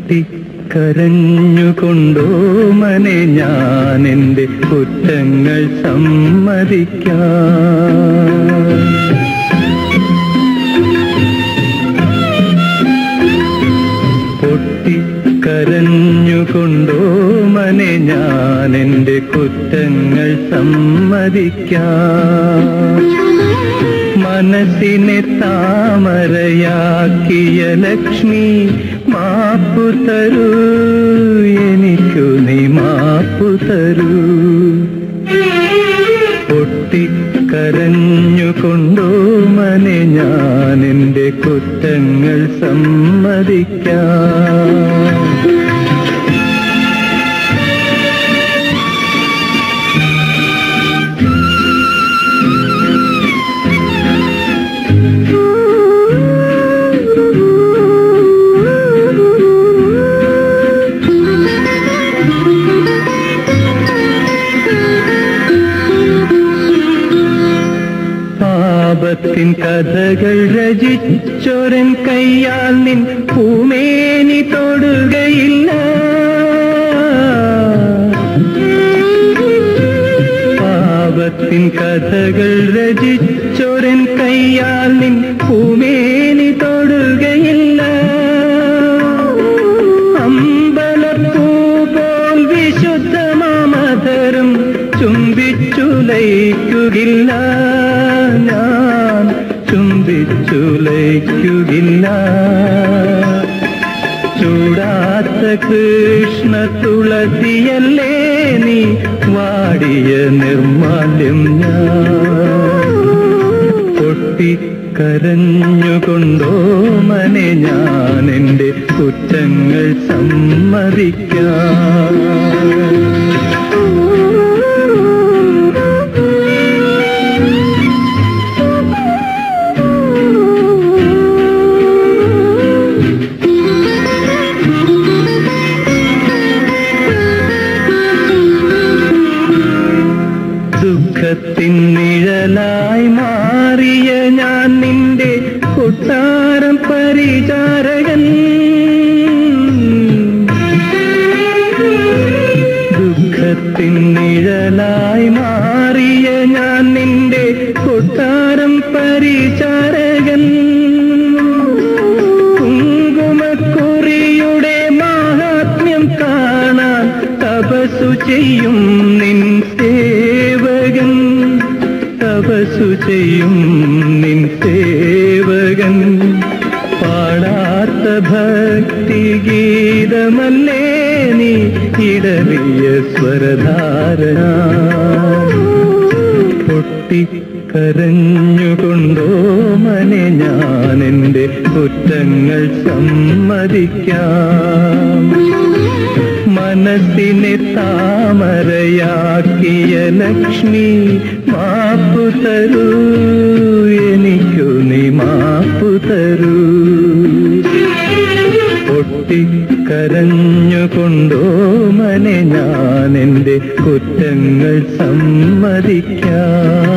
പൊട്ടിക്കരഞ്ഞുകൊണ്ടോ മനെ ഞാൻ എൻ്റെ കുറ്റങ്ങൾ സമ്മതിക്കാം പൊട്ടിക്കരഞ്ഞുകൊണ്ടോ മനെ ഞാൻ എൻ്റെ കുറ്റങ്ങൾ സമ്മതിക്കാം മനസ്സിനെ താമരയാക്കിയ ലക്ഷ്മി മാപ്പു തരൂ എനിക്കു നീ മാപ്പു തരൂ പൊട്ടിക്കരഞ്ഞുകൊണ്ടോ മനെ ഞാൻ എൻ്റെ കുറ്റങ്ങൾ സമ്മതിക്കാം പാപത്തിൻ കഥകൾ രചിച്ചൊരൻ കയ്യാൽ നിൻ പൂമേനി തൊടുകയില്ല പാപത്തിൻ കഥകൾ രചിച്ചൊരൻ കയ്യാൽ നിൻ പൂമേനി തൊടുകയില്ല അമ്പലപ്പൂ പോൽ വിശുദ്ധമാമതരം ചുംബിച്ചുലയ്ക്കുകില്ല ഞാൻ ചുംബിച്ചുലയ്ക്കുകില്ല ചൂടാത്ത കൃഷ്ണ തുളസിയല്ലേ നീ വാടിയ നിർമാല്യം ഞാൻ പൊട്ടിക്കരഞ്ഞുകൊണ്ടോ മനെ ഞാൻ എൻ്റെ കുറ്റങ്ങൾ സമ്മതിക്കാം ദുഃഖത്തിൻ നിഴലായി മാറിയ ഞാൻ നിന്റെ കൊട്ടാരം പരിചാരകൻ ദുഃഖത്തിൻ നിഴലായി മാറിയ ഞാൻ നിന്റെ കൊട്ടാരം പരിചാരകൻ കുങ്കുമക്കുറിയുടെ മാഹാത്മ്യം കാണാൻ തപസ്സു ചെയ്യും നിൻ സേവകൻ തപസ്സു ചെയ്യും നിൻ സേവകൻ പാടാത്ത ഭക്തി ഗീതമല്ലേ നീ ഇടറിയ സ്വരധാരണ പൊട്ടിക്കരഞ്ഞുകൊണ്ടോ മനെ ഞാൻ എൻ്റെ കുറ്റങ്ങൾ സമ്മതിക്കാം മനസ്സിനെ താമരയാക്കിയ ലക്ഷ്മി മാപ്പു തരൂ എനിക്കു നീ മാപ്പു തരൂ പൊട്ടിക്കരഞ്ഞുകൊണ്ടോ മനെ ഞാൻ എൻ്റെ കുറ്റങ്ങൾ സമ്മതിക്കാം